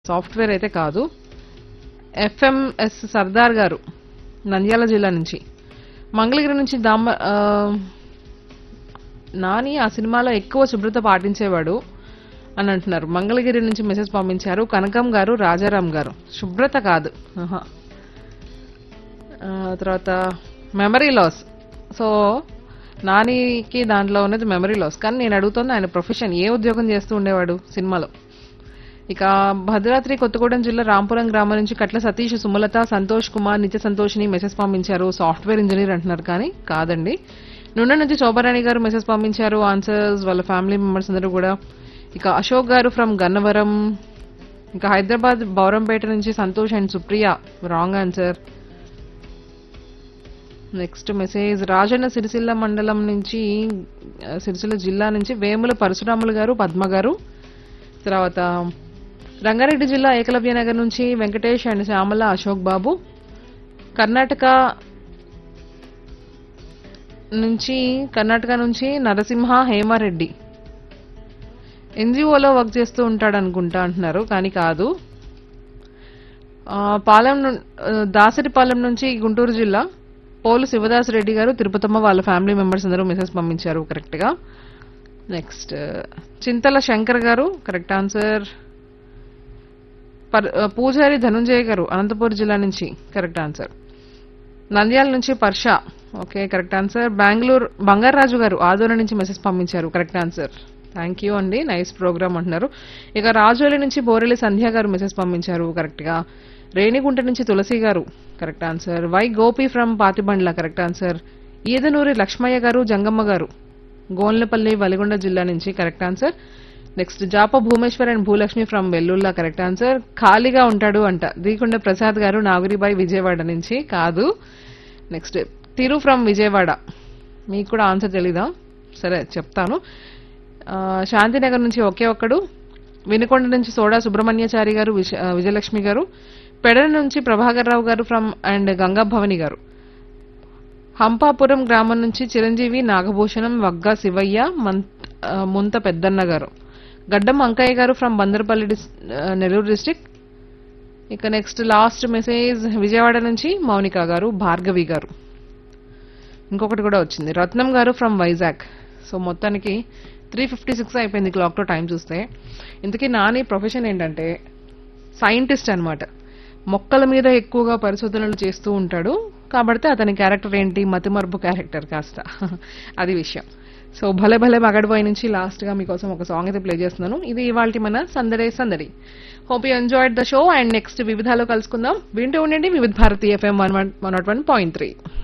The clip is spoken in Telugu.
సాఫ్ట్వేర్ అయితే కాదు ఎఫ్ఎంఎస్ సర్దార్ గారు నంద్యాల జిల్లా నుంచి మంగళగిరి నుంచి దామ ఆ, నాని ఆ సినిమాలో ఎక్కువ శుభ్రత పాటించేవాడు అని అంటున్నారు మంగళగిరి నుంచి మెసేజ్ పంపించారు కనకం గారు రాజారాం గారు శుభ్రత కాదు ఆహా. ఆ, తర్వాత మెమరీ లాస్ సో నానికి దాంట్లో ఉన్నది మెమరీ లాస్ కానీ నేను అడుగుతుంది ఆయన ప్రొఫెషన్ ఏ ఉద్యోగం చేస్తూ ఉండేవాడు సినిమాలో ఇక భద్రాద్రి కొత్తగూడెం జిల్లా రాంపురం గ్రామం నుంచి కట్ల సతీష్ సుమలత సంతోష్ కుమార్ నిత్య సంతోష్ని మెసేజ్ పంపించారు సాఫ్ట్వేర్ ఇంజనీర్ అంటున్నారు కానీ కాదండి నుండి నుంచి శోభారాణి గారు మెసేజ్ పంపించారు ఆన్సర్స్ వాళ్ళ ఫ్యామిలీ మెంబర్స్ అందరూ కూడా ఇక అశోక్ గారు ఫ్రమ్ గన్నవరం ఇంకా హైదరాబాద్ బౌరంపేట నుంచి Santosh and Supriya wrong answer next message Rajanna Sircilla మండలం నుంచి ఆ, సిరిసిల్ల జిల్లా నుంచి వేముల పరశురాములు గారు పద్మ గారు తర్వాత రంగారెడ్డి జిల్లా ఏకలవ్య నగర్ నుంచి వెంకటేష్ అండ్ శ్యామల అశోక్ బాబు కర్ణాటక నుంచి కర్ణాటక నుంచి నరసింహ హేమారెడ్డి ఎన్జిఓలో వర్క్ చేస్తూ ఉంటాడు అనుకుంటా అంటున్నారు కానీ కాదు ఆ, పాలెం ను- ఆ, దాసరిపాలెం నుంచి గుంటూరు జిల్లా పోలు శివదాస్ రెడ్డి గారు తిరుపతమ్మ వాళ్ళ ఫ్యామిలీ మెంబర్స్ అందరూ మెసేజ్ పంపించారు కరెక్ట్ గా నెక్స్ట్ చింతల శంకర్ గారు కరెక్ట్ ఆన్సర్ పర్- ఆ, పూజారి ధనుంజయ గారు అనంతపురం జిల్లా నుంచి కరెక్ట్ ఆన్సర్ నంద్యాల నుంచి పర్ష okay correct answer Bengaluru Bangaraju గారు ఆదోళన నుంచి మెసేజ్ పంపించారు కరెక్ట్ ఆన్సర్ థ్యాంక్ యూ అండి నైస్ ప్రోగ్రామ్ అంటున్నారు ఇక రాజోలి నుంచి బోరెలి సంధ్య గారు మెసేజ్ పంపించారు కరెక్ట్ గా రేణిగుంట నుంచి తులసి గారు correct answer Y Gopi from Pathibandla correct answer Edanuri Lakshmaiah గారు జంగమ్మ గారు గోన్లపల్లి వలిగొండ జిల్లా నుంచి correct answer next Japa Bhumeshwar and Bhulakshmi from Vellulla correct answer ఖాళీగా ఉంటాడు అంట దీకొండ ప్రసాద్ గారు నాగురిబాయి విజయవాడ నుంచి కాదు నెక్స్ట్ తిరు ఫ్రమ్ విజయవాడ మీకు కూడా ఆన్సర్ తెలీదా సరే చెప్తాను ఆ, శాంతినగర్ నుంచి ఒకే ఒక్కడు వినుకొండ నుంచి సోడా సుబ్రహ్మణ్యాచారి గారు విజ- ఆ, విజయలక్ష్మి గారు పెడల నుంచి ప్రభాకర్ రావు గారు ఫ్రమ్ అండ్ గంగా భవని గారు హంపాపురం గ్రామం నుంచి చిరంజీవి నాగభూషణం వగ్గా శివయ్య మన్- ఆ, ముంత పెద్దన్న గారు గడ్డం అంకయ్య గారు ఫ్రమ్ బందరపల్లి డిస్- ఆ, నెల్లూరు డిస్టిక్ ఇక నెక్స్ట్ లాస్ట్ మెసేజ్ విజయవాడ నుంచి మౌనిక గారు భార్గవి గారు ఇంకొకటి కూడా వచ్చింది రత్నం గారు ఫ్రమ్ వైజాగ్ సో మొత్తానికి త్రీ ఫిఫ్టీ సిక్స్ అయిపోయింది క్లాక్లో టైం చూస్తే ఇంతకీ నాని ప్రొఫెషన్ ఏంటంటే సైంటిస్ట్ అన్నమాట మొక్కల మీద ఎక్కువగా పరిశోధనలు చేస్తూ ఉంటాడు కాబట్టి అతని క్యారెక్టర్ ఏంటి మతిమరుపు క్యారెక్టర్ కాస్త అది విషయం సో భలే భలే మగడిపోయి నుంచి లాస్ట్ గా మీకోసం ఒక సాంగ్ అయితే ప్లే చేస్తున్నాను ఇది ఇవాళ మన సందడే సందడి hope you enjoyed the show and next వివిధాలో కలుసుకుందాం వింటూ ఉండండి Vividh Bharati FM one one nought one point three